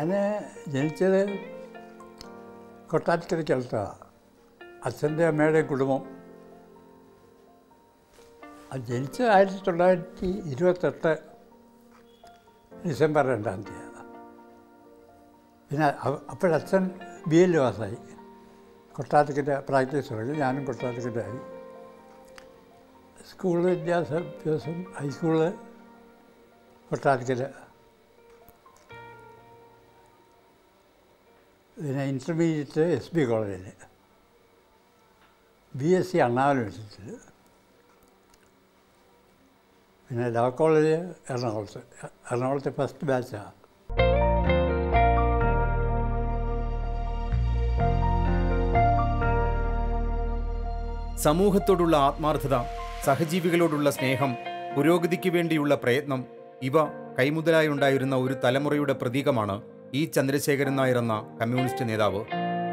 ഞാൻ ജനിച്ചത് കൊട്ടാരക്കരയ്ക്കടുത്താണ് അച്ഛൻ്റെ അമ്മയുടെ കുടുംബം അത് ജനിച്ചത് ആയിരത്തി തൊള്ളായിരത്തി ഇരുപത്തെട്ട് ഡിസംബർ രണ്ടാം തീയതി പിന്നെ അ- അപ്പോഴച്ഛൻ ബി എൽ പാസ്സായി കൊട്ടാരക്കര പ്രാക്ടീസ് തുടങ്ങി ഞാനും കൊട്ടാരക്കരയായി സ്കൂൾ വിദ്യാഭ്യാസം ഹൈസ്കൂള് കൊട്ടാരക്കര പിന്നെ ഇൻ്റർമീഡിയറ്റ് എസ് ബി കോളേജിൽ ബി എസ് സി അണ്ണാമല യൂണിവേഴ്സിറ്റിയിൽ പിന്നെ ലോ കോളേജ് എറണാകുളത്ത് എറണാകുളത്തെ ഫസ്റ്റ് ബാച്ചാണ് സമൂഹത്തോടുള്ള ആത്മാർത്ഥത സഹജീവികളോടുള്ള സ്നേഹം പുരോഗതിക്ക് വേണ്ടിയുള്ള പ്രയത്നം ഇവ കൈമുതലായുണ്ടായിരുന്ന ഒരു തലമുറയുടെ പ്രതീകമാണ് ഇ ചന്ദ്രശേഖരൻ നായർ എന്ന കമ്മ്യൂണിസ്റ്റ് നേതാവ്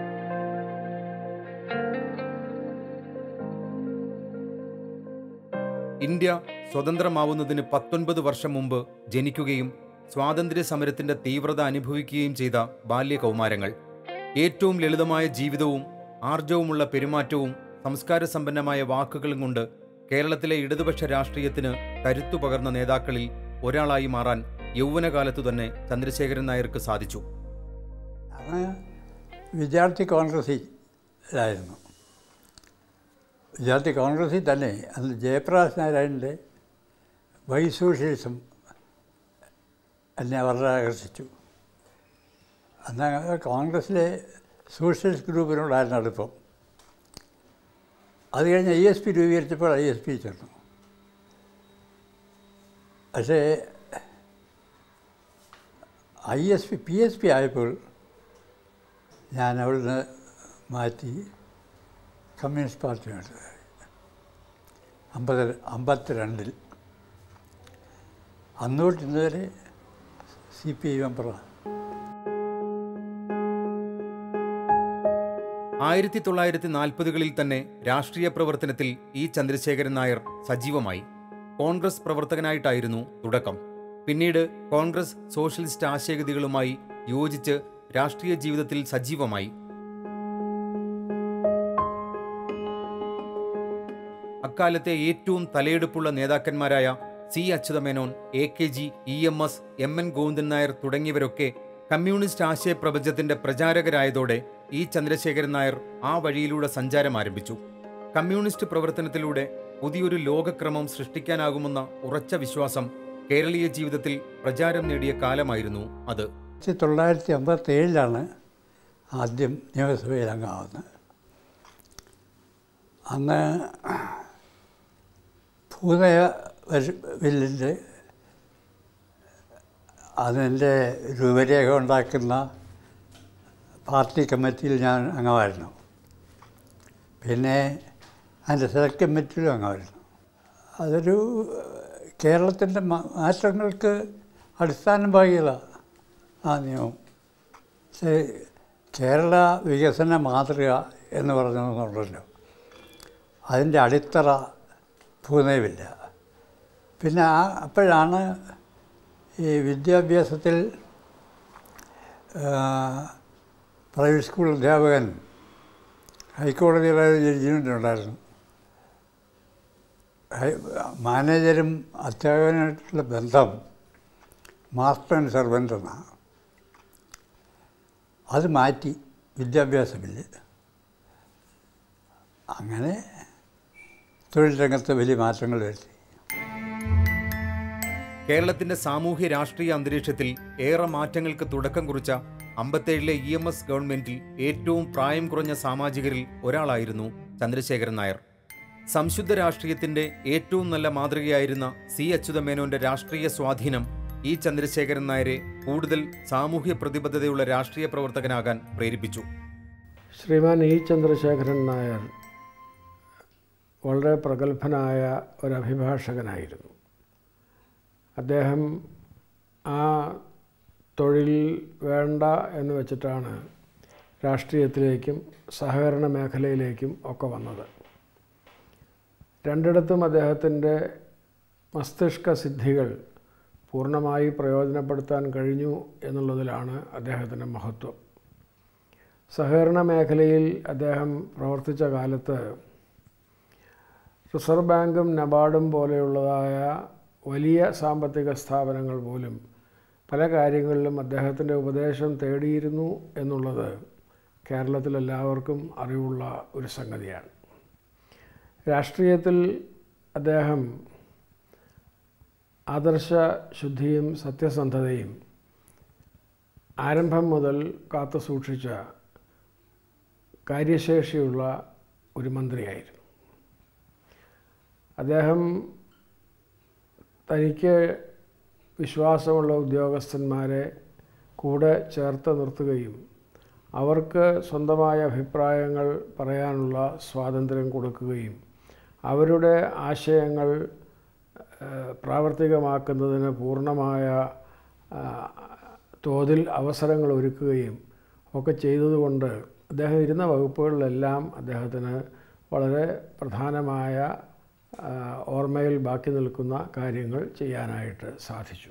ഇന്ത്യ സ്വതന്ത്രമാവുന്നതിന് പത്തൊൻപത് വർഷം മുമ്പ് ജനിക്കുകയും സ്വാതന്ത്ര്യ സമരത്തിന്റെ തീവ്രത അനുഭവിക്കുകയും ചെയ്ത ബാല്യകൗമാരങ്ങൾ ഏറ്റവും ലളിതമായ ജീവിതവും ആർജവുമുള്ള പെരുമാറ്റവും സംസ്കാര സമ്പന്നമായ വാക്കുകളും കൊണ്ട് കേരളത്തിലെ ഇടതുപക്ഷ രാഷ്ട്രീയത്തിന് കരുത്തു പകർന്ന നേതാക്കളിൽ ഒരാളായി മാറാൻ യൗവനകാലത്തു തന്നെ ചന്ദ്രശേഖരൻ നായർക്ക് സാധിച്ചു അന്ന് വിദ്യാർത്ഥി കോൺഗ്രസ്സിലായിരുന്നു വിദ്യാർത്ഥി കോൺഗ്രസ്സിൽ തന്നെ അന്ന് ജയപ്രകാശ് നാരായണൻ്റെ വൈ സോഷ്യലിസം എന്നെ വളരെ ആകർഷിച്ചു അന്ന് കോൺഗ്രസ്സിലെ സോഷ്യലിസ്റ്റ് ഗ്രൂപ്പിനോടായിരുന്നു അടുപ്പം അത് കഴിഞ്ഞ് ഐ എസ് പി രൂപീകരിച്ചപ്പോൾ ഐ എസ് പി ചേർന്നു പക്ഷേ I S P P S P ആയപ്പോൾ ഞാൻ അവിടുന്ന് മാറ്റി കമ്മ്യൂണിസ്റ്റ് പാർട്ടിയുമായിട്ട് അമ്പത് അമ്പത്തിരണ്ടിൽ അന്നോട്ട് ഇന്ന് വരെ സി പി ഐ മെമ്പറാണ് ആയിരത്തി തൊള്ളായിരത്തി നാൽപ്പതുകളിൽ തന്നെ രാഷ്ട്രീയ പ്രവർത്തനത്തിൽ ഇ ചന്ദ്രശേഖരൻ നായർ സജീവമായി കോൺഗ്രസ് പ്രവർത്തകനായിട്ടായിരുന്നു തുടക്കം പിന്നീട് കോൺഗ്രസ് സോഷ്യലിസ്റ്റ് ആശയഗതികളുമായി യോജിച്ച് രാഷ്ട്രീയ ജീവിതത്തിൽ സജീവമായി അക്കാലത്തെ ഏറ്റവും തലയെടുപ്പുള്ള നേതാക്കന്മാരായ C Achutha Menon A K G E M S M N Govindan Nair തുടങ്ങിയവരൊക്കെ കമ്മ്യൂണിസ്റ്റ് ആശയപ്രപഞ്ചത്തിന്റെ പ്രചാരകരായതോടെ ഇ ചന്ദ്രശേഖരൻ നായർ ആ വഴിയിലൂടെ സഞ്ചാരം ആരംഭിച്ചു കമ്മ്യൂണിസ്റ്റ് പ്രവർത്തനത്തിലൂടെ പുതിയൊരു ലോകക്രമം സൃഷ്ടിക്കാനാകുമെന്ന ഉറച്ച വിശ്വാസം കേരളീയ ജീവിതത്തിൽ പ്രചാരം നേടിയ കാലമായിരുന്നു അത് ആയിരത്തി തൊള്ളായിരത്തി അമ്പത്തി ഏഴിലാണ് ആദ്യം നിയമസഭയിൽ അംഗമാവുന്നത് അന്ന് ഭൂതയ ബില്ലിൻ്റെ അതിൻ്റെ രൂപരേഖ ഉണ്ടാക്കുന്ന പാർട്ടി കമ്മിറ്റിയിൽ ഞാൻ അംഗമായിരുന്നു പിന്നെ അതിൻ്റെ സെലക്ട് കമ്മിറ്റിയിലും അംഗമായിരുന്നു അതൊരു കേരളത്തിൻ്റെ മാറ്റങ്ങൾക്ക് അടിസ്ഥാനം പാകിയതാണ് ആ നിയമം പക്ഷേ കേരള വികസന മാതൃക എന്ന് പറഞ്ഞൊന്നുണ്ടല്ലോ അതിൻ്റെ അടിത്തറ ഭൂനയമില്ല പിന്നെ ആ അപ്പോഴാണ് ഈ വിദ്യാഭ്യാസത്തിൽ പ്രൈവറ്റ് സ്കൂൾ അധ്യാപകൻ ഹൈക്കോടതിയിലെ ജഡ്ജിമെൻ്റ് ഉണ്ടായിരുന്നു ഹൈ- മാനേജരും അധ്യാപകനായിട്ടുള്ള ബന്ധം മാസ്റ്റർ ആൻഡ് സെർവൻ്റ് എന്നാണ് അത് മാറ്റി വിദ്യാഭ്യാസ ബില്ല് അങ്ങനെ തൊഴിൽ രംഗത്ത് വലിയ മാറ്റങ്ങൾ വരുത്തി കേരളത്തിന്റെ സാമൂഹ്യ രാഷ്ട്രീയ അന്തരീക്ഷത്തിൽ ഏറെ മാറ്റങ്ങൾക്ക് തുടക്കം കുറിച്ച അമ്പത്തേഴിലെ ഇ എം എസ് ഗവൺമെന്റിൽ ഏറ്റവും പ്രായം കുറഞ്ഞ സാമാജികരിൽ ഒരാളായിരുന്നു ചന്ദ്രശേഖരൻ നായർ സംശുദ്ധ രാഷ്ട്രീയത്തിന്റെ ഏറ്റവും നല്ല മാതൃകയായിരുന്ന സി അച്യുതമേനോന്റെ രാഷ്ട്രീയ സ്വാധീനം ഇ ചന്ദ്രശേഖരൻ നായരെ കൂടുതൽ സാമൂഹ്യ പ്രതിബദ്ധതയുള്ള രാഷ്ട്രീയ പ്രവർത്തകനാകാൻ പ്രേരിപ്പിച്ചു ശ്രീമാൻ ഇ ചന്ദ്രശേഖരൻ നായർ വളരെ പ്രഗത്ഭനായ ഒരു അഭിഭാഷകനായിരുന്നു അദ്ദേഹം ആ തൊഴിൽ വേണ്ട എന്ന് വെച്ചിട്ടാണ് രാഷ്ട്രീയത്തിലേക്കും സഹകരണ മേഖലയിലേക്കും ഒക്കെ വന്നത് രണ്ടിടത്തും അദ്ദേഹത്തിൻ്റെ മസ്തിഷ്ക സിദ്ധികൾ പൂർണ്ണമായി പ്രയോജനപ്പെടുത്താൻ കഴിഞ്ഞു എന്നുള്ളതിലാണ് അദ്ദേഹത്തിൻ്റെ മഹത്വം സഹകരണ മേഖലയിൽ അദ്ദേഹം പ്രവർത്തിച്ച കാലത്ത് റിസർവ് ബാങ്കും നബാർഡും പോലെയുള്ളതായ വലിയ സാമ്പത്തിക സ്ഥാപനങ്ങൾ പോലും പല കാര്യങ്ങളിലും അദ്ദേഹത്തിൻ്റെ ഉപദേശം തേടിയിരുന്നു എന്നുള്ളത് കേരളത്തിലെല്ലാവർക്കും അറിവുള്ള ഒരു സംഗതിയാണ് രാഷ്ട്രീയത്തിൽ അദ്ദേഹം ആദർശ ശുദ്ധിയും സത്യസന്ധതയും ആരംഭം മുതൽ കാത്തു സൂക്ഷിച്ച കാര്യശേഷിയുള്ള ഒരു മന്ത്രിയായിരുന്നു അദ്ദേഹം തനിക്ക് വിശ്വാസമുള്ള ഉദ്യോഗസ്ഥന്മാരെ കൂടെ ചേർത്ത് നിർത്തുകയും അവർക്ക് സ്വന്തമായ അഭിപ്രായങ്ങൾ പറയാനുള്ള സ്വാതന്ത്ര്യം കൊടുക്കുകയും അവരുടെ ആശയങ്ങൾ ഏഹ്, പ്രാവർത്തികമാക്കുന്നതിന് പൂർണ്ണമായ ആ, തോതിൽ അവസരങ്ങൾ ഒരുക്കുകയും ഒക്കെ ചെയ്തതുകൊണ്ട് അദ്ദേഹം ഇരുന്ന വകുപ്പുകളിലെല്ലാം അദ്ദേഹത്തിന് വളരെ പ്രധാനമായ ആ, ഓർമ്മയിൽ ബാക്കി നിൽക്കുന്ന കാര്യങ്ങൾ ചെയ്യാനായിട്ട് സാധിച്ചു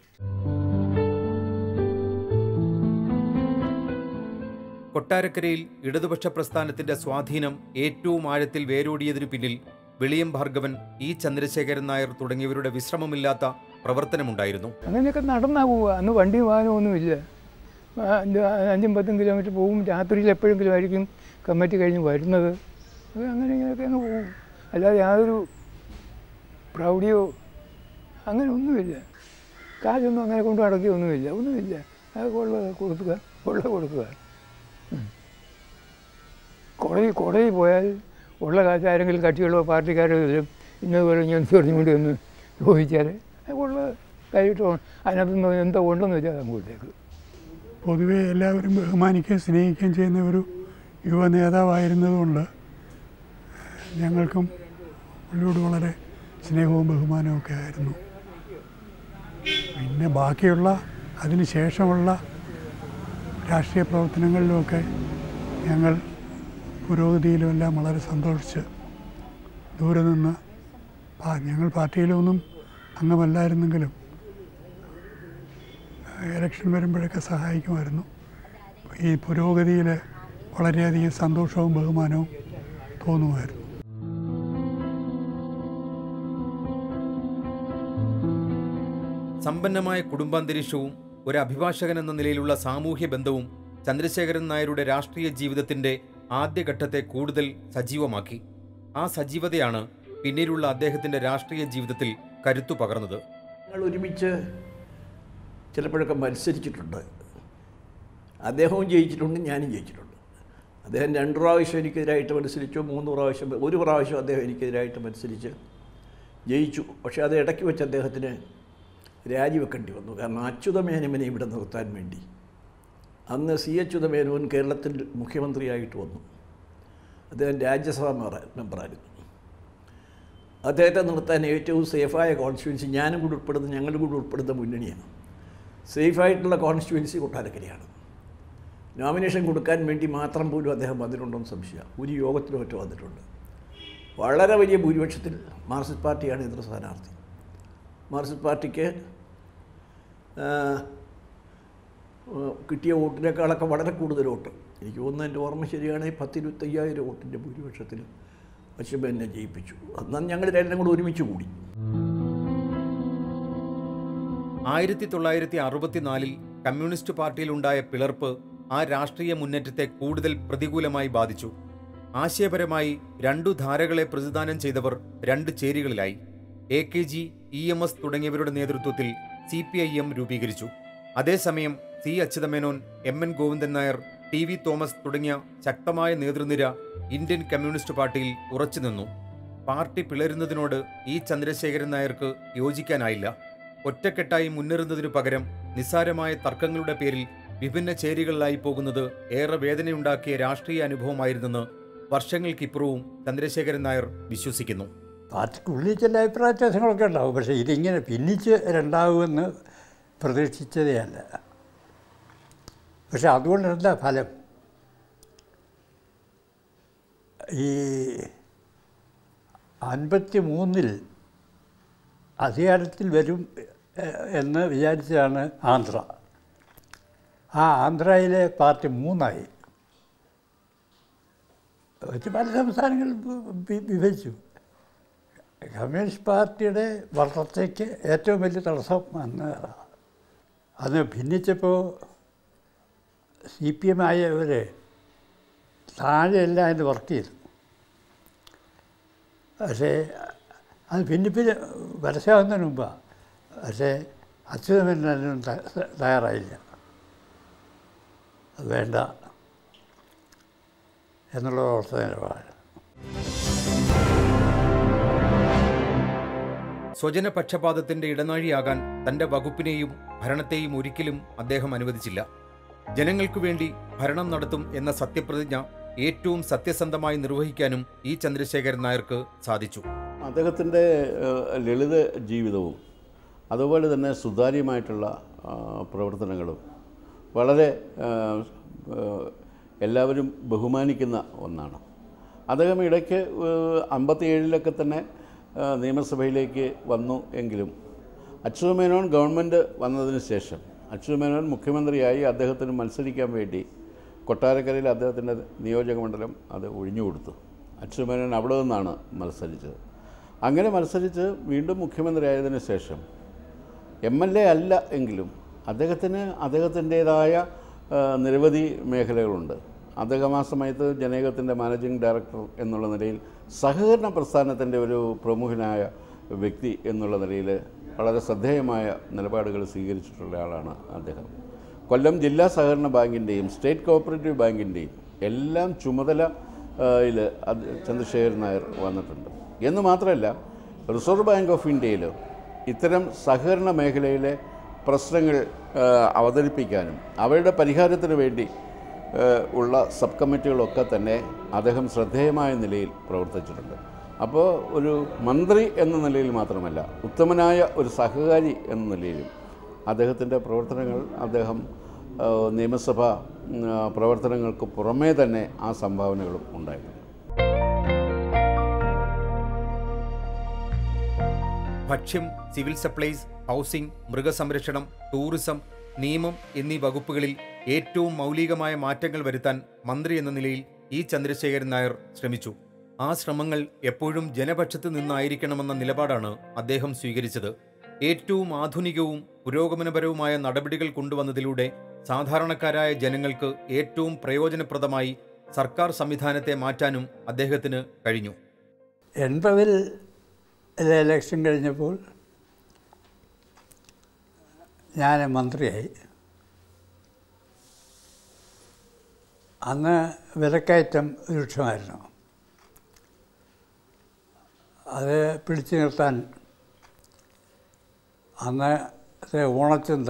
കൊട്ടാരക്കരയിൽ ഇടതുപക്ഷ പ്രസ്ഥാനത്തിന്റെ സ്വാധീനം ഏറ്റവും ആഴത്തിൽ വേരോടിയതിനു പിന്നിൽ വെളിയം ഭാർഗവൻ ഇ ചന്ദ്രശേഖരൻ നായർ തുടങ്ങിയവരുടെ വിശ്രമമില്ലാത്ത പ്രവർത്തനമുണ്ടായിരുന്നു അങ്ങനെയൊക്കെ നടന്നാ പോവുക അന്ന് വണ്ടി വാഹനമൊന്നുമില്ല ആ, അഞ്ച് അഞ്ചും പത്തും കിലോമീറ്റർ പോകും രാത്രിയിൽ എപ്പോഴെങ്കിലും ആയിരിക്കും കമ്മിറ്റി കഴിഞ്ഞ് വരുന്നത് അത് അങ്ങനെ ഇങ്ങനെയൊക്കെ അങ്ങ് പോകും അല്ലാതെ യാതൊരു പ്രൗഢിയോ അങ്ങനെ ഒന്നുമില്ല കാശൊന്നും അങ്ങനെ കൊണ്ട് നടക്കുകയൊന്നുമില്ല ഒന്നുമില്ല അത് കൊള്ള കൊടുക്കുക കൊള്ള കൊടുക്കുക ഉം. കോടതി കോടതിയിൽ പോയാൽ ഉള്ള കാശ് ആരെങ്കിലും കക്ഷികളോ പാർട്ടിക്കാരോ വരും ഇന്നതുപോലെ ഞാൻ പറഞ്ഞുകൊണ്ട് ഒന്ന് ചോദിച്ചാൽ ഉള്ള കൈയിട്ട് അതിനകത്തുനിന്ന് എന്തോ ഉണ്ടെന്ന് വെച്ചാൽ അങ്ങോട്ടേക്ക് പൊതുവെ എല്ലാവരും ബഹുമാനിക്കുകയും സ്നേഹിക്കുകയും ചെയ്യുന്ന ഒരു യുവ നേതാവായിരുന്നതുകൊണ്ട് ഞങ്ങൾക്കും പുള്ളിയോട് വളരെ സ്നേഹവും ബഹുമാനവും ഒക്കെ ആയിരുന്നു പിന്നെ ബാക്കിയുള്ള അതിന് ശേഷമുള്ള രാഷ്ട്രീയ പ്രവർത്തനങ്ങളിലുമൊക്കെ ഞങ്ങൾ പുരോഗതിയിലുമെല്ലാം വളരെ സന്തോഷിച്ച് ദൂരെ നിന്ന് പാ- ഞങ്ങൾ പാർട്ടിയിലൊന്നും അംഗമല്ലായിരുന്നെങ്കിലും ഇലക്ഷൻ വരുമ്പോഴൊക്കെ സഹായിക്കുമായിരുന്നു ഈ പുരോഗതിയിൽ വളരെയധികം സന്തോഷവും ബഹുമാനവും തോന്നുമായിരുന്നു സമ്പന്നമായ കുടുംബാന്തരീക്ഷവും ഒരു അഭിഭാഷകൻ എന്ന നിലയിലുള്ള സാമൂഹ്യ ബന്ധവും ചന്ദ്രശേഖരൻ നായരുടെ രാഷ്ട്രീയ ജീവിതത്തിന്റെ ആദ്യഘട്ടത്തെ കൂടുതൽ സജീവമാക്കി ആ സജീവതയാണ് പിന്നീടുള്ള അദ്ദേഹത്തിന്റെ രാഷ്ട്രീയ ജീവിതത്തിൽ കരുത്തു പകർന്നത് ഞങ്ങൾ ഒരുമിച്ച് ചിലപ്പോഴൊക്കെ മത്സരിച്ചിട്ടുണ്ട് അദ്ദേഹവും ജയിച്ചിട്ടുണ്ട് ഞാനും ജയിച്ചിട്ടുണ്ട് അദ്ദേഹം രണ്ട് പ്രാവശ്യം എനിക്കെതിരായിട്ട് മത്സരിച്ചു മൂന്ന് പ്രാവശ്യം ഒരു പ്രാവശ്യം അദ്ദേഹം എനിക്കെതിരായിട്ട് മത്സരിച്ച് ജയിച്ചു പക്ഷേ അത് ഇടയ്ക്ക് വെച്ച് അദ്ദേഹത്തിന് രാജിവെക്കേണ്ടി വന്നു കാരണം അച്യുതമേനോനെ ഇവിടെ നിർത്താൻ വേണ്ടി അന്ന് സി അച്യുതമേനോൻ കേരളത്തിൽ മുഖ്യമന്ത്രിയായിട്ട് വന്നു അദ്ദേഹം രാജ്യസഭാ മെമ്പറ- മെമ്പറായിരുന്നു അദ്ദേഹത്തെ നിർത്താൻ ഏറ്റവും സേഫായ കോൺസ്റ്റിറ്റ്യുവൻസി ഞാനും കൂടി ഉൾപ്പെടുന്ന ഞങ്ങളും കൂടി ഉൾപ്പെടുന്ന മുന്നണിയാണ് സേഫായിട്ടുള്ള കോൺസ്റ്റിറ്റ്യുവൻസി കൊട്ടാരക്കരയാണ് നോമിനേഷൻ കൊടുക്കാൻ വേണ്ടി മാത്രം പോലും അദ്ദേഹം വന്നിട്ടുണ്ടോയെന്ന് സംശയമാണ് ഒരു യോഗത്തിലും ഒറ്റ വന്നിട്ടുണ്ട് വളരെ വലിയ ഭൂരിപക്ഷത്തിൽ മാർക്സിസ്റ്റ് പാർട്ടിയാണ് എതിർ സ്ഥാനാർത്ഥി മാർക്സിസ്റ്റ് പാർട്ടിക്ക് ആ, ആ, കിട്ടിയ വോട്ടിനേക്കാളൊക്കെ വളരെ കൂടുതൽ വോട്ട് എനിക്ക് തോന്നുന്നു എൻ്റെ ഓർമ്മ ശരിയാണെങ്കിൽ പത്തിരുപത്തയ്യായിരം വോട്ടിൻ്റെ ഭൂരിപക്ഷത്തിൽ അശ്വം എന്നെ ജയിപ്പിച്ചു അന്ന് ഞങ്ങൾ രണ്ടും കൂടെ ഒരുമിച്ച് കൂടി ആയിരത്തി തൊള്ളായിരത്തി അറുപത്തിനാലിൽ കമ്മ്യൂണിസ്റ്റ് പാർട്ടിയിലുണ്ടായ പിളർപ്പ് ആ രാഷ്ട്രീയ മുന്നേറ്റത്തെ കൂടുതൽ പ്രതികൂലമായി ബാധിച്ചു ആശയപരമായി രണ്ടു ധാരകളെ പ്രതിദാനം ചെയ്തവർ രണ്ട് ചേരികളിലായി A K G E M S തുടങ്ങിയവരുടെ നേതൃത്വത്തിൽ സി പി ഐ എം രൂപീകരിച്ചു അതേസമയം C Achutha Menon M N Govindan Nair T V Thomas തുടങ്ങിയ ശക്തമായ നേതൃനിര ഇന്ത്യൻ കമ്മ്യൂണിസ്റ്റ് പാർട്ടിയിൽ ഉറച്ചുനിന്നു പാർട്ടി പിളരുന്നതിനോട് ഇ ചന്ദ്രശേഖരൻ നായർക്ക് യോജിക്കാനായില്ല ഒറ്റക്കെട്ടായി മുന്നേറുന്നതിനു പകരം നിസ്സാരമായ തർക്കങ്ങളുടെ പേരിൽ വിഭിന്ന ചേരികളിലായി പോകുന്നത് ഏറെ വേദനയുണ്ടാക്കിയ രാഷ്ട്രീയ അനുഭവമായിരുന്നെന്ന് വർഷങ്ങൾക്കിപ്പുറവും ചന്ദ്രശേഖരൻ നായർ വിശ്വസിക്കുന്നു പാർട്ടിക്കുള്ളിൽ ചില അഭിപ്രായ വ്യത്യാസങ്ങളൊക്കെ ഉണ്ടാവും പക്ഷേ ഇതിങ്ങനെ ഭിന്നിച്ച് രണ്ടാവുമെന്ന് പ്രതീക്ഷിച്ചതേ അല്ല പക്ഷെ അതുകൊണ്ട് എന്താ ഫലം ഈ അൻപത്തി മൂന്നിൽ അധികാരത്തിൽ വരും എ- എന്ന് വിചാരിച്ചതാണ് ആന്ധ്ര ആ ആന്ധ്രയിലെ പാർട്ടി മൂന്നായി മറ്റ് പല സംസ്ഥാനങ്ങളിൽ വി- വിഭജിച്ചു കമ്മ്യൂണിസ്റ്റ് പാർട്ടിയുടെ വളർച്ചയ്ക്ക് ഏറ്റവും വലിയ തടസ്സം അന്ന് അന്ന് ഭിന്നിച്ചപ്പോൾ സി പി എം ആയവർ താഴെയെല്ലാം അതിന് വർക്ക് ചെയ്തു പക്ഷേ അത് ഭിന്നിപ്പിന് പരസ്യമാകുന്നതിന് മുമ്പാണ് പക്ഷേ അച്യുതമേനൊന്നും തയ്യാറായില്ല അത് വേണ്ട എന്നുള്ള ഓർത്ത നിലപാട് സ്വജനപക്ഷപാതത്തിന്റെ ഇടനാഴിയാകാൻ തന്റെ വകുപ്പിനെയും ഭരണത്തെയും ഒരിക്കലും അദ്ദേഹം അനുവദിച്ചില്ല ജനങ്ങൾക്കു വേണ്ടി ഭരണം നടത്തും എന്ന സത്യപ്രതിജ്ഞ ഏറ്റവും സത്യസന്ധമായി നിർവഹിക്കാനും ഇ ചന്ദ്രശേഖരൻ നായർക്ക് സാധിച്ചു അദ്ദേഹത്തിൻ്റെ ഏഹ്, ലളിത ജീവിതവും അതുപോലെ തന്നെ സുതാര്യമായിട്ടുള്ള ആ, പ്രവർത്തനങ്ങളും വളരെ ഏഹ്, ഏഹ്, എല്ലാവരും ബഹുമാനിക്കുന്ന ഒന്നാണ് അദ്ദേഹം ഇടയ്ക്ക് അമ്പത്തിയേഴിലൊക്കെ തന്നെ ഏഹ്, നിയമസഭയിലേക്ക് വന്നു എങ്കിലും അച്യുതമേനോൻ ഗവൺമെൻറ് വന്നതിന് ശേഷം അച്യുതമേനോൻ മുഖ്യമന്ത്രിയായി അദ്ദേഹത്തിന് മത്സരിക്കാൻ വേണ്ടി കൊട്ടാരക്കരയിൽ അദ്ദേഹത്തിൻ്റെ നിയോജക മണ്ഡലം അത് ഒഴിഞ്ഞു കൊടുത്തു അച്യുതമേനോൻ അവിടെ നിന്നാണ് മത്സരിച്ചത് അങ്ങനെ മത്സരിച്ച് വീണ്ടും മുഖ്യമന്ത്രിയായതിനു ശേഷം എം എൽ എ അല്ല എങ്കിലും അദ്ദേഹത്തിന് അദ്ദേഹത്തിൻ്റേതായ ആ, നിരവധി മേഖലകളുണ്ട് അദ്ദേഹം ആ സമയത്ത് ജനേകത്തിൻ്റെ മാനേജിംഗ് ഡയറക്ടർ എന്നുള്ള നിലയിൽ സഹകരണ പ്രസ്ഥാനത്തിൻ്റെ ഒരു പ്രമുഖനായ വ്യക്തി എന്നുള്ള നിലയിൽ വളരെ ശ്രദ്ധേയമായ നിലപാടുകൾ സ്വീകരിച്ചിട്ടുള്ള ആളാണ് അദ്ദേഹം കൊല്ലം ജില്ലാ സഹകരണ ബാങ്കിൻ്റെയും സ്റ്റേറ്റ് കോഓപ്പറേറ്റീവ് ബാങ്കിൻ്റെയും എല്ലാം ചുമതല യിൽ ചന്ദ്രശേഖരൻ നായർ വന്നിട്ടുണ്ട് എന്ന് മാത്രമല്ല റിസർവ് ബാങ്ക് ഓഫ് ഇന്ത്യയിൽ ഇത്തരം സഹകരണ മേഖലയിലെ പ്രശ്നങ്ങൾ ആ, അവതരിപ്പിക്കാനും അവയുടെ പരിഹാരത്തിന് വേണ്ടി ആ, ഉള്ള സബ് കമ്മിറ്റികളൊക്കെ തന്നെ അദ്ദേഹം ശ്രദ്ധേയമായ നിലയിൽ പ്രവർത്തിച്ചിട്ടുണ്ട് അപ്പോൾ ഒരു മന്ത്രി എന്ന നിലയിൽ മാത്രമല്ല ഉത്തമനായ ഒരു സഹകാരി എന്ന നിലയിലും അദ്ദേഹത്തിൻ്റെ പ്രവർത്തനങ്ങൾ അദ്ദേഹം ആ, നിയമസഭ ഉം, ആ, പ്രവർത്തനങ്ങൾക്ക് പുറമേ തന്നെ ആ സംഭാവനകളും ഉണ്ടായിട്ടുണ്ട് ഭക്ഷ്യം സിവിൽ സപ്ലൈസ് ഹൗസിംഗ് മൃഗസംരക്ഷണം ടൂറിസം നിയമം എന്നീ വകുപ്പുകളിൽ ഏറ്റവും മൗലികമായ മാറ്റങ്ങൾ വരുത്താൻ മന്ത്രി എന്ന നിലയിൽ ഇ ചന്ദ്രശേഖരൻ നായർ ശ്രമിച്ചു ആ ശ്രമങ്ങൾ എപ്പോഴും ജനപക്ഷത്ത് നിന്നായിരിക്കണമെന്ന നിലപാടാണ് അദ്ദേഹം സ്വീകരിച്ചത് ഏറ്റവും ആധുനികവും പുരോഗമനപരവുമായ നടപടികൾ കൊണ്ടുവന്നതിലൂടെ സാധാരണക്കാരായ ജനങ്ങൾക്ക് ഏറ്റവും പ്രയോജനപ്രദമായി സർക്കാർ സംവിധാനത്തെ മാറ്റാനും അദ്ദേഹത്തിന് കഴിഞ്ഞു എൺപതിൽ ഇലക്ഷൻ കഴിഞ്ഞപ്പോൾ ഞാൻ മന്ത്രിയായി അന്ന് വിലക്കയറ്റം രൂക്ഷമായിരുന്നു അത് പിടിച്ചു നിർത്താൻ അന്നത്തെ ഓണച്ചന്ത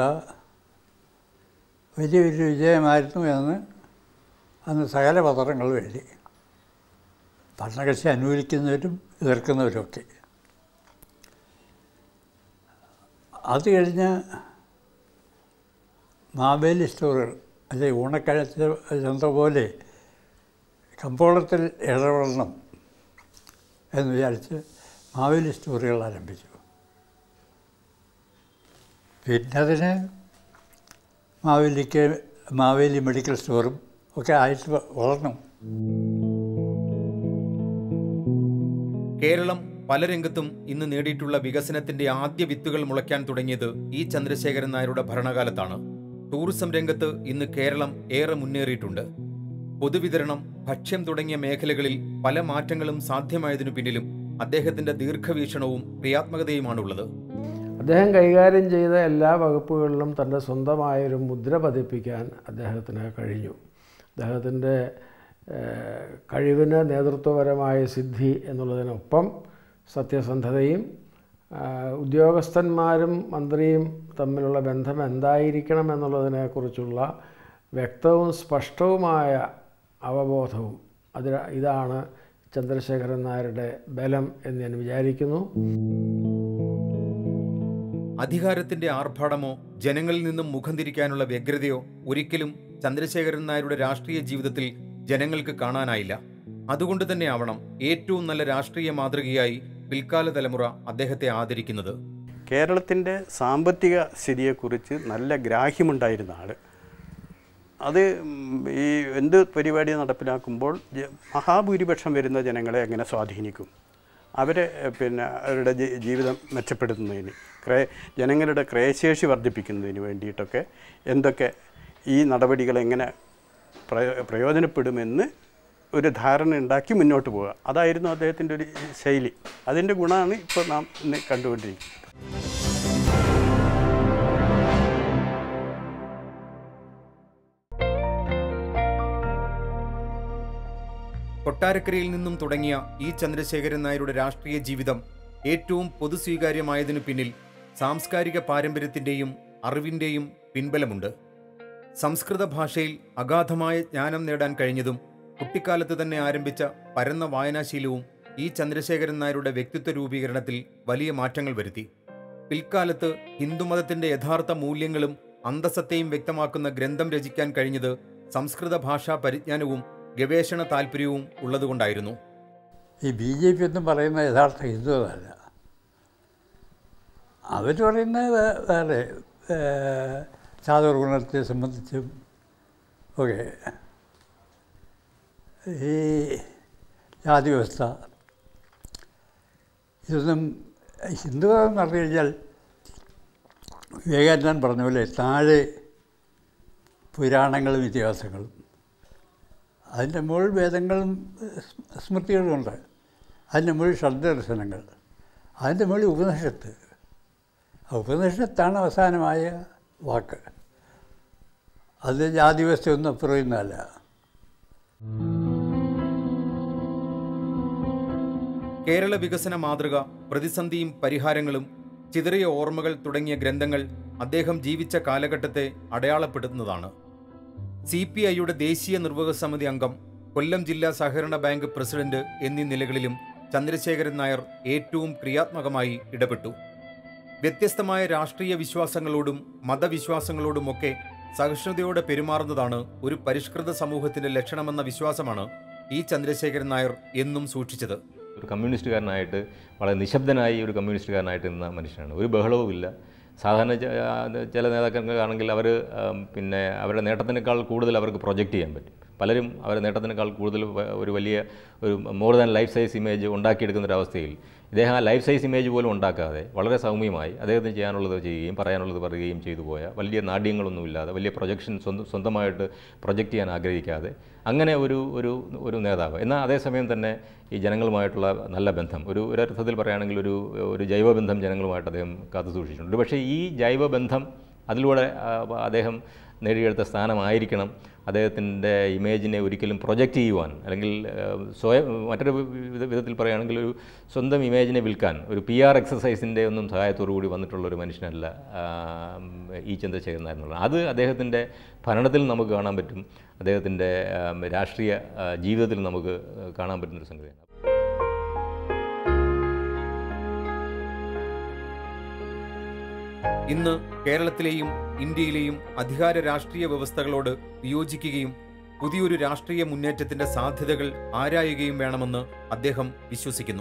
വലിയൊരു വിജയമായിരുന്നു എന്ന് അന്ന് സകല പത്രങ്ങളും എഴുതി ഭരണകക്ഷി അനുകൂലിക്കുന്നവരും എതിർക്കുന്നവരുമൊക്കെ അത് കഴിഞ്ഞ് മാവേലി സ്റ്റോറുകൾ അല്ലെ ഊണക്കഴച്ച ചന്ത പോലെ കമ്പോളത്തിൽ ഇടപെടണം എന്ന് വിചാരിച്ച് മാവേലി സ്റ്റോറുകൾ ആരംഭിച്ചു പിന്നെ അതിന് മാവേലിക്ക് മാവേലി മെഡിക്കൽ സ്റ്റോറും ഒക്കെ ആയിട്ട് വളർന്നു കേരളം പല രംഗത്തും ഇന്ന് നേടിയിട്ടുള്ള വികസനത്തിന്റെ ആദ്യ വിത്തുകൾ മുളയ്ക്കാൻ തുടങ്ങിയത് ഇ ചന്ദ്രശേഖരൻ നായരുടെ ഭരണകാലത്താണ് ടൂറിസം രംഗത്ത് ഇന്ന് കേരളം ഏറെ മുന്നേറിയിട്ടുണ്ട് പൊതുവിതരണം ഭക്ഷ്യം തുടങ്ങിയ മേഖലകളിൽ പല മാറ്റങ്ങളും സാധ്യമായതിനു പിന്നിലും അദ്ദേഹത്തിന്റെ ദീർഘവീക്ഷണവും ക്രിയാത്മകതയുമാണുള്ളത് അദ്ദേഹം കൈകാര്യം ചെയ്ത എല്ലാ വകുപ്പുകളിലും തൻ്റെ സ്വന്തമായൊരു മുദ്ര പതിപ്പിക്കാൻ അദ്ദേഹത്തിന് കഴിഞ്ഞു അദ്ദേഹത്തിൻ്റെ ഏഹ്, കഴിവിന് നേതൃത്വപരമായ സിദ്ധി എന്നുള്ളതിനൊപ്പം സത്യസന്ധതയും ആഹ്, ഉദ്യോഗസ്ഥന്മാരും മന്ത്രിയും തമ്മിലുള്ള ബന്ധം എന്തായിരിക്കണം എന്നുള്ളതിനെക്കുറിച്ചുള്ള വ്യക്തവും സ്പഷ്ടവുമായ അവബോധവും അത് ഇതാണ് ചന്ദ്രശേഖരൻ നായരുടെ ബലം എന്ന് ഞാൻ വിചാരിക്കുന്നു അധികാരത്തിന്റെ ആർഭാടമോ ജനങ്ങളിൽ നിന്നും മുഖം തിരിക്കാനുള്ള വ്യഗ്രതയോ ഒരിക്കലും ചന്ദ്രശേഖരൻ നായരുടെ രാഷ്ട്രീയ ജീവിതത്തിൽ ജനങ്ങൾക്ക് കാണാനായില്ല അതുകൊണ്ട് തന്നെയാവണം ഏറ്റവും നല്ല രാഷ്ട്രീയ മാതൃകയായി പിൽക്കാല തലമുറ അദ്ദേഹത്തെ ആദരിക്കുന്നത് കേരളത്തിൻ്റെ സാമ്പത്തിക സ്ഥിതിയെക്കുറിച്ച് നല്ല ഗ്രാഹ്യമുണ്ടായിരുന്ന ആൾ അത് ഉം, ഈ എന്ത് പരിപാടി നടപ്പിലാക്കുമ്പോൾ ജ- മഹാഭൂരിപക്ഷം വരുന്ന ജനങ്ങളെ എങ്ങനെ സ്വാധീനിക്കും അവരെ എഹ്, പിന്നെ അവരുടെ ജീ- ജീവിതം മെച്ചപ്പെടുത്തുന്നതിന് ക്രയ ജനങ്ങളുടെ ക്രയശേഷി വർദ്ധിപ്പിക്കുന്നതിന് വേണ്ടിയിട്ടൊക്കെ എന്തൊക്കെ ഈ നടപടികൾ എങ്ങനെ പ്രയോ പ്രയോജനപ്പെടുമെന്ന് ഒരു ധാരണ ഉണ്ടാക്കി മുന്നോട്ട് പോവുക അതായിരുന്നു അദ്ദേഹത്തിൻ്റെ ഒരു ശൈലി അതിൻ്റെ ഗുണമാണ് ഇപ്പോൾ നാം ഇന്ന് കണ്ടുകൊണ്ടിരിക്കുന്നത് കൊട്ടാരക്കരയിൽ നിന്നും തുടങ്ങിയ ഇ ചന്ദ്രശേഖരൻ നായരുടെ രാഷ്ട്രീയ ജീവിതം ഏറ്റവും പൊതുസ്വീകാര്യമായതിനു പിന്നിൽ സാംസ്കാരിക പാരമ്പര്യത്തിൻ്റെയും അറിവിൻ്റെയും പിൻബലമുണ്ട് സംസ്കൃത ഭാഷയിൽ അഗാധമായ ജ്ഞാനം നേടാൻ കഴിഞ്ഞതും കുട്ടിക്കാലത്ത് തന്നെ ആരംഭിച്ച പരന്ന വായനാശീലവും ഇ ചന്ദ്രശേഖരൻ നായരുടെ വ്യക്തിത്വ രൂപീകരണത്തിൽ വലിയ മാറ്റങ്ങൾ വരുത്തി പിൽക്കാലത്ത് ഹിന്ദുമതത്തിന്റെ യഥാർത്ഥ മൂല്യങ്ങളും അന്തസത്തെയും വ്യക്തമാക്കുന്ന ഗ്രന്ഥം രചിക്കാൻ കഴിഞ്ഞത് സംസ്കൃത ഭാഷാ പരിജ്ഞാനവും ഗവേഷണ താല്പര്യവും ഉള്ളതുകൊണ്ടായിരുന്നു ഈ ബി ജെ പി ഒന്നും പറയുന്ന യഥാർത്ഥ ഹിന്ദുവല്ല അവർ പറയുന്നത് വേ- വേറെ ഏഹ്, ചാതുർ ഗുണത്തെ സംബന്ധിച്ചും ഒക്കെ ഈ ജാതി വ്യവസ്ഥ ഇതൊന്നും ഹിന്ദുമതം എന്ന് പറഞ്ഞു കഴിഞ്ഞാൽ വിവേകാനന്ദൻ പറഞ്ഞ പോലെ താഴെ പുരാണങ്ങളും ഇതിഹാസങ്ങളും അതിൻ്റെ മുകളിൽ വേദങ്ങളും സ് സ്മൃതികളുമുണ്ട് അതിൻ്റെ മുകളിൽ ശബ്ദദർശനങ്ങൾ അതിൻ്റെ മുകളിൽ ഉപനിഷത്ത് ആ ഉപനിഷത്താണ് അവസാനമായ വാക്ക് അത് ജാതി വ്യവസ്ഥയൊന്നും അപ്പുറയുന്നതല്ല കേരള വികസന മാതൃക പ്രതിസന്ധിയും പരിഹാരങ്ങളും ചിതറിയ ഓർമ്മകൾ തുടങ്ങിയ ഗ്രന്ഥങ്ങൾ അദ്ദേഹം ജീവിച്ച കാലഘട്ടത്തെ അടയാളപ്പെടുത്തുന്നതാണ് സി പി ഐയുടെ ദേശീയ നിർവാഹക സമിതി അംഗം കൊല്ലം ജില്ലാ സഹകരണ ബാങ്ക് പ്രസിഡന്റ് എന്നീ നിലകളിലും ചന്ദ്രശേഖരൻ നായർ ഏറ്റവും ക്രിയാത്മകമായി ഇടപെട്ടു വ്യത്യസ്തമായ രാഷ്ട്രീയ വിശ്വാസങ്ങളോടും മതവിശ്വാസങ്ങളോടുമൊക്കെ സഹിഷ്ണുതയോടെ പെരുമാറുന്നതാണ് ഒരു പരിഷ്കൃത സമൂഹത്തിന്റെ ലക്ഷണമെന്ന വിശ്വാസമാണ് ഈ ചന്ദ്രശേഖരൻ നായർ എന്നും സൂക്ഷിച്ചത് ഒരു കമ്മ്യൂണിസ്റ്റുകാരനായിട്ട് വളരെ നിശബ്ദനായി ഒരു കമ്മ്യൂണിസ്റ്റുകാരനായിട്ട് നിന്ന മനുഷ്യനാണ് ഒരു ബഹളവുമില്ല സാധാരണ ച- ആ, ചില നേതാക്കൾക്കാണെങ്കിൽ അവർ പിന്നെ അവരുടെ നേട്ടത്തിനേക്കാൾ കൂടുതൽ അവർക്ക് പ്രൊജക്റ്റ് ചെയ്യാൻ പറ്റും പലരും അവരുടെ നേട്ടത്തിനേക്കാൾ കൂടുതൽ വ- ഒരു വലിയ ഒരു more than life size image ഉണ്ടാക്കിയെടുക്കുന്ന ഒരു അവസ്ഥയിൽ ഇദ്ദേഹം ആ ലൈഫ് സൈസ് ഇമേജ് പോലും ഉണ്ടാക്കാതെ വളരെ സൗമ്യമായി അദ്ദേഹത്തിന് ചെയ്യാനുള്ളത് ചെയ്യുകയും പറയാനുള്ളത് പറയുകയും ചെയ്തു പോയ വലിയ നാട്യങ്ങളൊന്നുമില്ലാതെ വലിയ പ്രൊജക്ഷൻ സ്വന്തം സ്വന്തമായിട്ട് പ്രൊജക്റ്റ് ചെയ്യാൻ ആഗ്രഹിക്കാതെ അങ്ങനെ ഒരു ഒരു ഒരു നേതാവ് എന്നാൽ അതേസമയം തന്നെ ഈ ജനങ്ങളുമായിട്ടുള്ള നല്ല ബന്ധം ഒരു ഒരർത്ഥത്തിൽ പറയുകയാണെങ്കിൽ ഒരു ഒരു ജൈവബന്ധം ജനങ്ങളുമായിട്ട് അദ്ദേഹം കാത്തു സൂക്ഷിച്ചിട്ടുണ്ട് പക്ഷേ ഈ ജൈവബന്ധം അതിലൂടെ ആ, അദ്ദേഹം നേടിയെടുത്ത സ്ഥാനമായിരിക്കണം അദ്ദേഹത്തിൻ്റെ ഇമേജിനെ ഒരിക്കലും പ്രൊജക്റ്റ് ചെയ്യുവാൻ അല്ലെങ്കിൽ ആ, സ്വയം മറ്റൊരു വിധ- വിധത്തിൽ പറയുകയാണെങ്കിൽ ഒരു സ്വന്തം ഇമേജിനെ വിൽക്കാൻ ഒരു പി ആർ എക്സസൈസിൻ്റെ ഒന്നും സഹായത്തോടു കൂടി വന്നിട്ടുള്ള ഒരു മനുഷ്യനല്ല ആ, ഇ ചന്ദ്രശേഖരൻ നായർ എന്നുള്ളത് അത് അദ്ദേഹത്തിൻ്റെ ഭരണത്തിൽ നമുക്ക് കാണാൻ പറ്റും അദ്ദേഹത്തിൻ്റെ ആ, രാഷ്ട്രീയ ആ, ജീവിതത്തിൽ നമുക്ക് കാണാൻ പറ്റുന്നൊരു സംഗതിയാണ് ഇന്ന് കേരളത്തിലെയും ഇന്ത്യയിലെയും അധികാര രാഷ്ട്രീയ വ്യവസ്ഥകളോട് വിയോജിക്കുകയും പുതിയൊരു രാഷ്ട്രീയ മുന്നേറ്റത്തിന്റെ സാധ്യതകൾ ആരായുകയും വേണമെന്ന് അദ്ദേഹം വിശ്വസിക്കുന്നു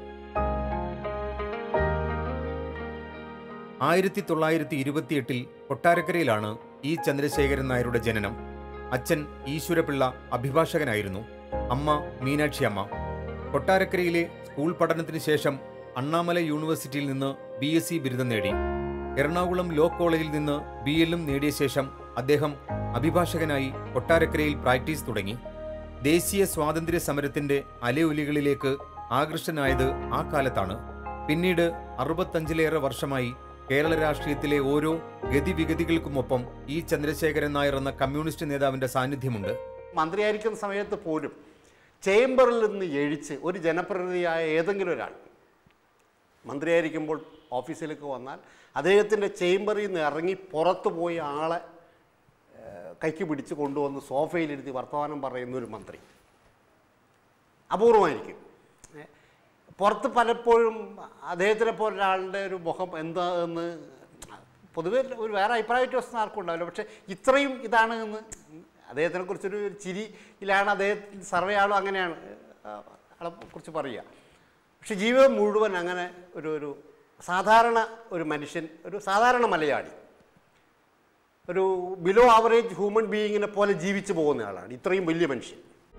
ആയിരത്തി തൊള്ളായിരത്തി ഇരുപത്തിയെട്ടിൽ കൊട്ടാരക്കരയിലാണ് ഇ ചന്ദ്രശേഖരൻ നായരുടെ ജനനം അച്ഛൻ ഈശ്വരപിള്ള അഭിഭാഷകനായിരുന്നു അമ്മ മീനാക്ഷി അമ്മ കൊട്ടാരക്കരയിലെ സ്കൂൾ പഠനത്തിന് ശേഷം അണ്ണാമല യൂണിവേഴ്സിറ്റിയിൽ നിന്ന് ബി എസ് സി ബിരുദം നേടി എറണാകുളം ലോ കോളേജിൽ നിന്ന് ബി എല്ലും നേടിയ ശേഷം അദ്ദേഹം അഭിഭാഷകനായി കൊട്ടാരക്കരയിൽ പ്രാക്ടീസ് തുടങ്ങി ദേശീയ സ്വാതന്ത്ര്യ സമരത്തിന്റെ അലയൊലികളിലേക്ക് ആകൃഷ്ടനായത് ആ കാലത്താണ് പിന്നീട് അറുപത്തഞ്ചിലേറെ വർഷമായി കേരള രാഷ്ട്രീയത്തിലെ ഓരോ ഗതിവിഗതികൾക്കുമൊപ്പം ഈ ചന്ദ്രശേഖരൻ നായർ എന്ന കമ്മ്യൂണിസ്റ്റ് നേതാവിന്റെ സാന്നിധ്യമുണ്ട് മന്ത്രിയായിരിക്കുന്ന സമയത്ത് പോലും ചേംബറിൽ നിന്ന് എഴിച്ച് ഒരു ജനപ്രതിനിധിയായ ഏതെങ്കിലും ഒരാൾ മന്ത്രിയായിരിക്കുമ്പോൾ ഓഫീസിലേക്ക് വന്നാൽ അദ്ദേഹത്തിൻ്റെ ചേംബറിൽ നിന്ന് ഇറങ്ങി പുറത്തു പോയി ആളെ ഏഹ്, കൈക്ക് പിടിച്ച് കൊണ്ടുവന്ന് സോഫയിലിരുത്തി വർത്തമാനം പറയുന്ന ഒരു മന്ത്രി അപൂർവമായിരിക്കും ഏ, പുറത്ത് പലപ്പോഴും അദ്ദേഹത്തിനെ പോലെ ഒരാളുടെ ഒരു മുഖം എന്താ എന്ന് പൊതുവെ ഒരു വേറെ അഭിപ്രായ വ്യത്യാസം ആർക്കും ഉണ്ടാവില്ല പക്ഷേ ഇത്രയും ഇതാണ് എന്ന് അദ്ദേഹത്തിനെ കുറിച്ചൊരു ചിരിയിലാണ് അദ്ദേഹം സർവേ ആളും അങ്ങനെയാണ് ആ, ആളെ കുറിച്ച് പറയുക പക്ഷെ ജീവിതം മുഴുവൻ അങ്ങനെ ഒരു ഒരു സാധാരണ ഒരു മനുഷ്യൻ ഒരു സാധാരണ മലയാളി ഒരു ബിലോ ആവറേജ് ഹ്യൂമൻ ബീയിങ്ങിനെ പോലെ ജീവിച്ചു പോകുന്ന ആളാണ് ഇത്രയും വലിയ മനുഷ്യൻ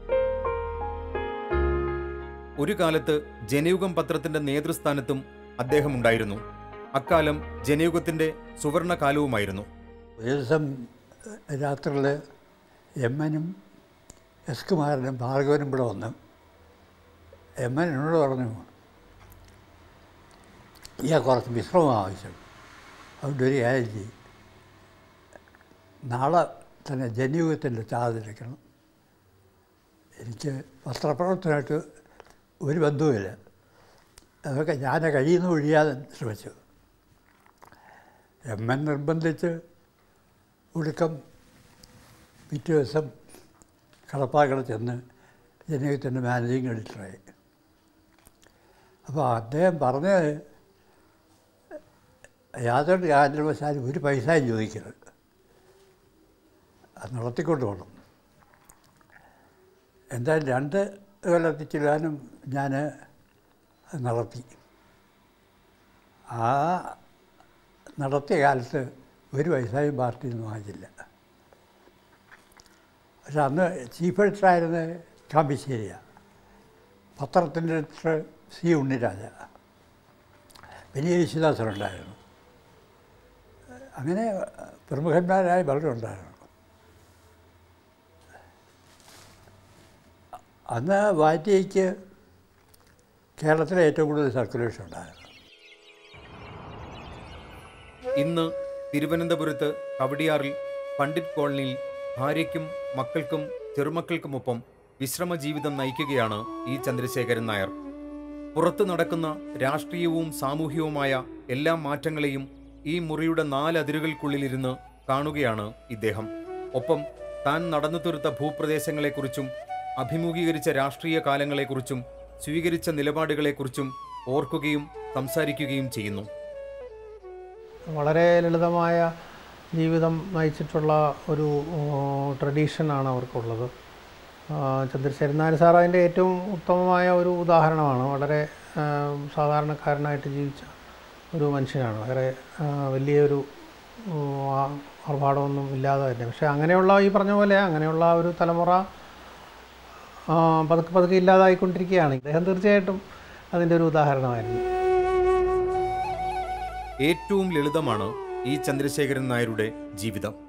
ഒരു കാലത്ത് ജനയുഗം പത്രത്തിന്റെ നേതൃസ്ഥാനത്തും അദ്ദേഹം ഉണ്ടായിരുന്നു അക്കാലം ജനയുഗത്തിന്റെ സുവർണ കാലവുമായിരുന്നു ഒരു ദിവസം രാത്രിയിൽ എം എനും എസ് കുമാരനും ഭാർഗവനും ഇവിടെ വന്നു എം എൻ എന്നോട് പറഞ്ഞു ഇയാൾ കുറച്ച് വിശ്രമം ആവശ്യം അതുകൊണ്ട് ഒരു കാര്യം ചെയ്യും നാളെ തന്നെ ജനയുഗത്തിൻ്റെ ചാതിരിക്കണം എനിക്ക് വസ്ത്രപ്രവർത്തനമായിട്ട് ഒരു ബന്ധവുമില്ല അതൊക്കെ ഞാൻ കഴിയുന്ന ഒഴിയാതെ ശ്രമിച്ചു എം എൻ നിർബന്ധിച്ച് ഒടുക്കം പിറ്റേ ദിവസം കടപ്പാക്കട ചെന്ന് ജനയുഗത്തിൻ്റെ മാനേജിങ് എഡിറ്ററായി അപ്പോൾ അദ്ദേഹം പറഞ്ഞത് യാതൊരു കാരണവശാലും ഒരു പൈസയും ചോദിക്കരുത് അത് നടത്തിക്കൊണ്ട് പോകണം എന്തായാലും രണ്ട് കൊല്ലത്തിൽ ചെല്ലാനും ഞാൻ അത് നടത്തി ആ നടത്തിയ കാലത്ത് ഒരു പൈസയും പാർട്ടിയിൽ നിന്ന് വാങ്ങിച്ചില്ല പക്ഷെ അന്ന് ചീഫ് എഡിറ്ററായിരുന്ന കാമ്പിശ്ശേരിയാണ് പത്രത്തിൻ്റെ എഡിറ്റർ സി ഉണ്ണിരാജ പിന്നെ യേശുദാസനുണ്ടായിരുന്നു അങ്ങനെ പ്രമുഖന്മാരായ പലരും ഉണ്ടായിരുന്നു അന്ന് വാറ്റിക്ക് കേരളത്തിലെ ഏറ്റവും കൂടുതൽ സർക്കുലേഷൻ ഉണ്ടായിരുന്നു ഇന്ന് തിരുവനന്തപുരത്ത് കവടിയാറിൽ പണ്ഡിറ്റ് കോളനിയിൽ ഭാര്യയ്ക്കും മക്കൾക്കും ചെറുമക്കൾക്കുമൊപ്പം വിശ്രമ ജീവിതം നയിക്കുകയാണ് ഈ ചന്ദ്രശേഖരൻ നായർ പുറത്തു നടക്കുന്ന രാഷ്ട്രീയവും സാമൂഹികവുമായ എല്ലാ മാറ്റങ്ങളെയും ഈ മുറിയുടെ നാലതിരുകൾക്കുള്ളിലിരുന്ന് കാണുകയാണ് ഇദ്ദേഹം ഒപ്പം താൻ നടന്നു തീർത്ത ഭൂപ്രദേശങ്ങളെക്കുറിച്ചും അഭിമുഖീകരിച്ച രാഷ്ട്രീയ കാലങ്ങളെക്കുറിച്ചും സ്വീകരിച്ച നിലപാടുകളെക്കുറിച്ചും ഓർക്കുകയും സംസാരിക്കുകയും ചെയ്യുന്നു വളരെ ലളിതമായ ജീവിതം നയിച്ചിട്ടുള്ള ഒരു ട്രഡീഷനാണ് അവർക്കുള്ളത് ആ, ചന്ദ്രശേഖരൻ നായർ സാർ അതിൻ്റെ ഏറ്റവും ഉത്തമമായ ഒരു ഉദാഹരണമാണ് വളരെ ആ, സാധാരണക്കാരനായിട്ട് ജീവിച്ച ഒരു മനുഷ്യനാണ് വേറെ ആ, വലിയൊരു ഉം, ആ- ആർഭാടമൊന്നും ഇല്ലാതെ തന്നെ പക്ഷേ അങ്ങനെയുള്ള ഈ പറഞ്ഞ പോലെ അങ്ങനെയുള്ള ഒരു തലമുറ ആ, പതുക്കെ പതുക്കെ ഇല്ലാതായിക്കൊണ്ടിരിക്കുകയാണ് അദ്ദേഹം തീർച്ചയായിട്ടും അതിൻ്റെ ഒരു ഉദാഹരണമായിരുന്നു ഏറ്റവും ലളിതമാണ് ഈ ചന്ദ്രശേഖരൻ നായരുടെ ജീവിതം